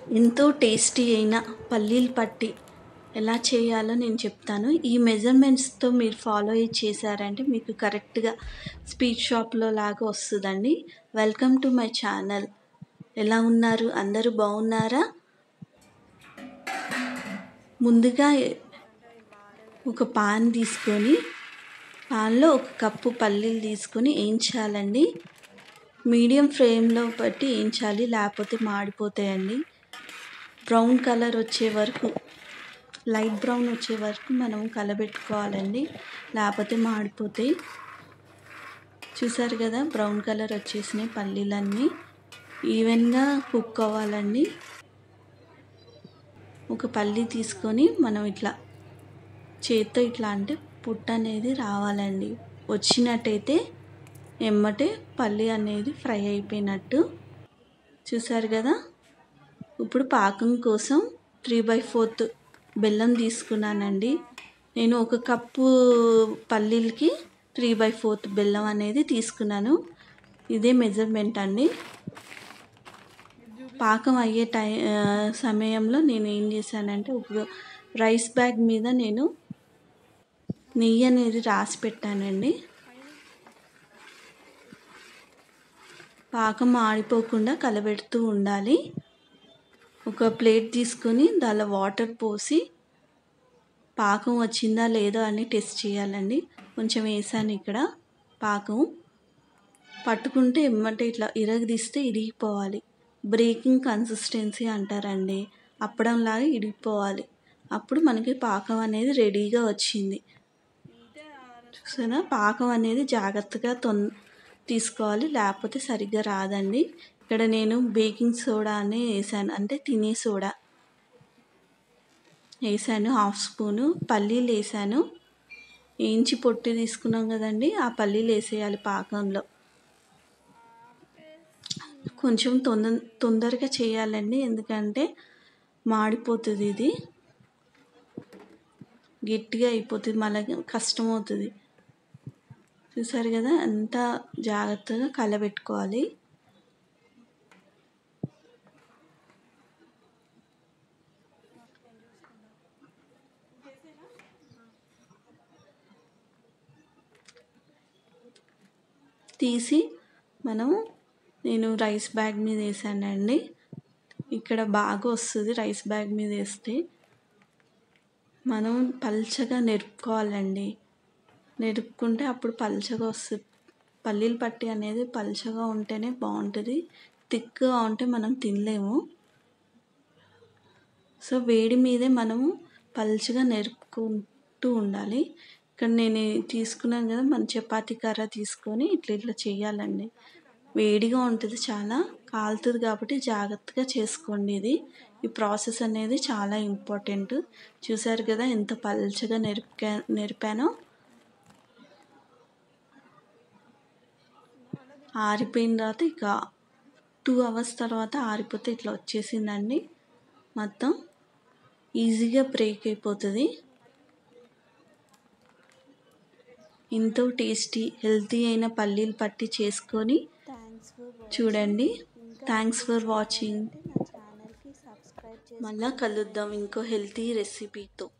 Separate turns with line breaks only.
ఎంతో టేస్టీ అయిన పల్లీలు పట్టి ఎలా చేయాలో నేను చెప్తాను ఈ మెజర్మెంట్స్తో మీరు ఫాలో అయ్యి చేశారంటే మీకు కరెక్ట్గా స్వీట్ షాప్లో లాగా వస్తుందండి వెల్కమ్ టు మై ఛానల్ ఎలా ఉన్నారు అందరూ బాగున్నారా ముందుగా ఒక పాన్ తీసుకొని పాన్లో ఒక కప్పు పల్లీలు తీసుకొని వేయించాలండి మీడియం ఫ్లేమ్లో పెట్టి వేయించాలి లేకపోతే మాడిపోతాయండి బ్రౌన్ కలర్ వచ్చే వరకు లైట్ బ్రౌన్ వచ్చే వరకు మనం కలబెట్టుకోవాలండి లేకపోతే మాడిపోతాయి చూసారు కదా బ్రౌన్ కలర్ వచ్చేసినాయి పల్లీలన్నీ ఈవెన్గా కుక్ అవ్వాలండి ఒక పల్లి తీసుకొని మనం ఇట్లా చేత్తో ఇట్లా అంటే పుట్ట అనేది రావాలండి వచ్చినట్టయితే ఎమ్మటే పల్లి అనేది ఫ్రై అయిపోయినట్టు చూసారు కదా ఇప్పుడు పాకం కోసం త్రీ బై ఫోర్త్ బెల్లం తీసుకున్నానండి నేను ఒక కప్పు పల్లీలకి త్రీ బై ఫోర్త్ బెల్లం అనేది తీసుకున్నాను ఇదే మెజర్మెంట్ అండి పాకం అయ్యే టై సమయంలో నేను ఏం చేశానంటే ఒక రైస్ బ్యాగ్ మీద నేను నెయ్యి అనేది రాసి పెట్టానండి పాకం ఆడిపోకుండా కలబెడుతూ ఉండాలి ఒక ప్లేట్ తీసుకొని దానిలో వాటర్ పోసి పాకం వచ్చిందా లేదో అని టెస్ట్ చేయాలండి కొంచెం వేసాను ఇక్కడ పాకం పట్టుకుంటే ఎమ్మటే ఇట్లా ఇరగదీస్తే ఇరిగిపోవాలి బ్రేకింగ్ కన్సిస్టెన్సీ అంటారండి అప్పడంలాగా ఇరిగిపోవాలి అప్పుడు మనకి పాకం అనేది రెడీగా వచ్చింది చూసారా పాకం అనేది జాగ్రత్తగా తొన్ తీసుకోవాలి లేకపోతే సరిగ్గా రాదండి ఇక్కడ నేను బేకింగ్ సోడా అని వేసాను అంటే తినే సోడా వేసాను హాఫ్ స్పూను పల్లీలు వేసాను వేయించి పొట్టి తీసుకున్నాం కదండి ఆ పల్లీలు వేసేయాలి పాకంలో కొంచెం తొందర తొందరగా చేయాలండి ఎందుకంటే మాడిపోతుంది ఇది గట్టిగా అయిపోతుంది మళ్ళీ కష్టమవుతుంది చూసారు కదా అంతా జాగ్రత్తగా కలబెట్టుకోవాలి తీసి మనము నేను రైస్ బ్యాగ్ మీద వేసానండి ఇక్కడ బాగా వస్తుంది రైస్ బ్యాగ్ మీద వేస్తే మనం పల్చగా నెరుపుకోవాలండి నెరుపుకుంటే అప్పుడు పల్చగా వస్తుంది పల్లీలు పట్టి అనేది పల్చగా ఉంటేనే బాగుంటుంది థిక్గా ఉంటే మనం తినలేము సో వేడి మీదే మనము పల్చగా నెరుపుకుంటూ ఉండాలి ఇక్కడ నేను తీసుకున్నాను కదా మన చపాతీ కర్ర తీసుకొని ఇట్లా ఇట్లా చేయాలండి వేడిగా ఉంటుంది చాలా కాలుతుంది కాబట్టి జాగ్రత్తగా చేసుకోండి ఇది ఈ ప్రాసెస్ అనేది చాలా ఇంపార్టెంట్ చూసారు కదా ఎంత పల్చగా నెరిపా నెరిపానో ఆరిపోయిన తర్వాత ఇక టూ అవర్స్ తర్వాత ఆరిపోతే ఇట్లా వచ్చేసిందండి మొత్తం ఈజీగా బ్రేక్ అయిపోతుంది ఎంతో టేస్టీ హెల్తీ అయిన పల్లీలు పట్టి చేసుకొని చూడండి థ్యాంక్స్ ఫర్ వాచింగ్ మళ్ళా కలుద్దాం ఇంకో హెల్తీ రెసిపీతో